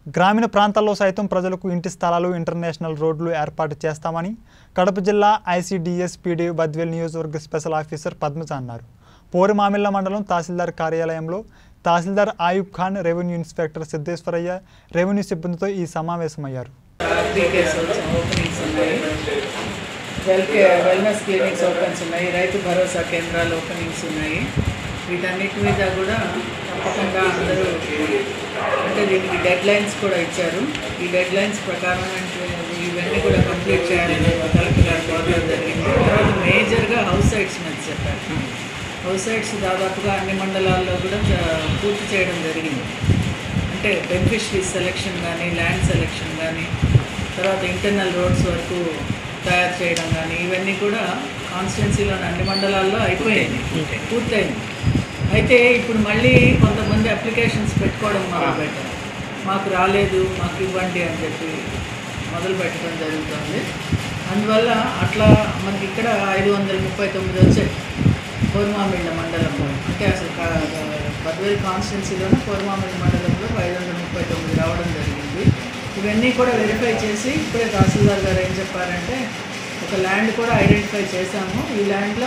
గ్రామీణ ప్రాంతాల్లో సైతం ప్రజలకు ఇంటి స్థలాలు ఇంటర్నేషనల్ రోడ్లు ఏర్పాటు చేస్తామని కడప జిల్లా ఐసీడీఎస్ పీడీ బద్వేల్ నియోజకవర్గ స్పెషల్ ఆఫీసర్ పద్మజ అన్నారు పోరుమామిళ్ల మండలం తహసీల్దార్ కార్యాలయంలో tahsildar Ayub Khan revenue inspector Siddeshwaraiah revenue సిబ్బందితో ఈ సమావేశమయ్యారు అగ్రికేస్ ఓపెనింగ్స్ ఉన్నాయి వెల్ వెల్నెస్ క్లినిక్స్ ఓపెన్స్ ఉన్నాయి రైతు భరోసా కేంద్రాలు ఓపెనింగ్స్ ఉన్నాయి వీటన్నిటి మీద కూడా తప్పకుండా అందరూ అంటే దీనికి డెడ్ లైన్స్ కూడా ఇచ్చారు ఈ డెడ్ లైన్స్ ప్రకారం అంటే ఇవన్నీ కూడా కంప్లీట్ చేయాలని కలెక్టర్ గారు కోరడం జరిగింది తర్వాత మేజర్గా హౌస్ సైట్స్ మీద చెప్పారు హౌస్ సైట్స్ దాదాపుగా అన్ని మండలాల్లో కూడా చ- పూర్తి చేయడం జరిగింది అంటే బెనిఫిషరీ సెలెక్షన్ కానీ ల్యాండ్ సెలెక్షన్ కానీ తర్వాత ఇంటర్నల్ రోడ్స్ వరకు తయారు చేయడం కానీ ఇవన్నీ కూడా కాన్స్టిట్యున్సీలోని అన్ని మండలాల్లో అయిపోయింది పూర్తయింది అయితే ఇప్పుడు మళ్ళీ కొంతమంది అప్లికేషన్స్ పెట్టుకోవడం మొదలుపెట్టారు మాకు రాలేదు మాకు ఇవ్వండి అని చెప్పి మొదలు పెట్టడం జరుగుతుంది అందువల్ల అట్లా మనకి ఇక్కడ ఐదు వందల ముప్పై తొమ్మిది వచ్చాయి కోరుమామిళ్ళ మండలంలో అంటే అసలు బద్వేల్ కాన్స్టిట్యున్సీలోనే కోరుమామిళ్ళ మండలంలో ఐదు వందల ముప్పై తొమ్మిది రావడం జరిగింది ఇవన్నీ కూడా వెరిఫై చేసి ఇప్పుడే తహసీల్దార్ గారు ఏం చెప్పారంటే ఒక ల్యాండ్ కూడా ఐడెంటిఫై చేశాము ఈ ల్యాండ్లో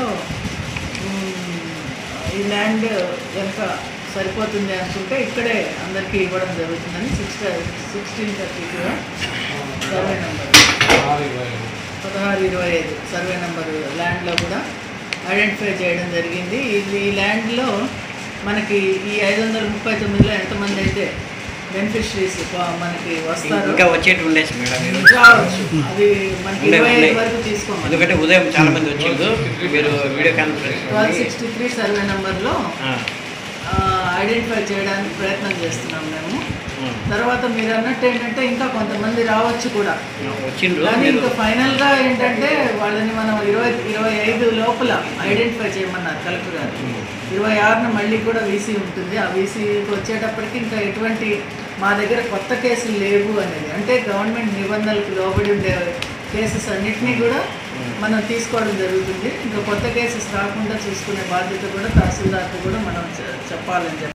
ఈ ల్యాండ్ కనుక సరిపోతుంది అనుకుంటే ఇక్కడే అందరికీ ఇవ్వడం జరుగుతుందని సిక్స్ సిక్స్టీన్ థర్టీ కూడా సర్వే నెంబర్ పదహారు ఇరవై ఐదు సర్వే నెంబర్ ల్యాండ్లో కూడా ఐడెంటిఫై చేయడం జరిగింది ఇది ఈ ల్యాండ్లో మనకి ఈ ఐదు వందల ముప్పై తొమ్మిదిలో ఎంతమంది అయితే బెనిఫిషరీస్ మనకి వస్తారో ఇంకా వచ్చేటి ఉండేసి మేడం మీరు రావచ్చు అది మనకి ఉండే, ఇరవై ఐదు ఉండే. వరకు తీసుకోమని ఎందుకంటే ఉదయం చాలా మంది వచ్చిండ్రు మీరు video conference twelve sixty three survey నెంబర్లో ఐడెంటిఫై చేయడానికి ప్రయత్నం చేస్తున్నాం మేము తర్వాత మీరు అన్నట్టు ఏంటంటే ఇంకా కొంతమంది రావచ్చు కూడా వచ్చిండ్రు కానీ మీరు ఇంకా ఫైనల్గా ఏంటంటే వాళ్ళని మనం ఇరవై ఇరవై ఐదు లోపల ఐడెంటిఫై చేయమన్నారు కలెక్టర్ గారు ఇరవై ఆరున మళ్ళీ కూడా వీసీ ఉంటుంది ఆ వీసీకి వచ్చేటప్పటికి ఇంకా ఎటువంటి మా దగ్గర కొత్త కేసులు లేవు అనేది అంటే గవర్నమెంట్ నిబంధనలకు లోబడి ఉండే కేసెస్ అన్నిటినీ కూడా మనం తీసుకోవడం జరుగుతుంది ఇంకా కొత్త కేసెస్ రాకుండా చూసుకునే బాధ్యత కూడా తహసీల్దార్కి కూడా మనం చె- చెప్పాలని చెప్పి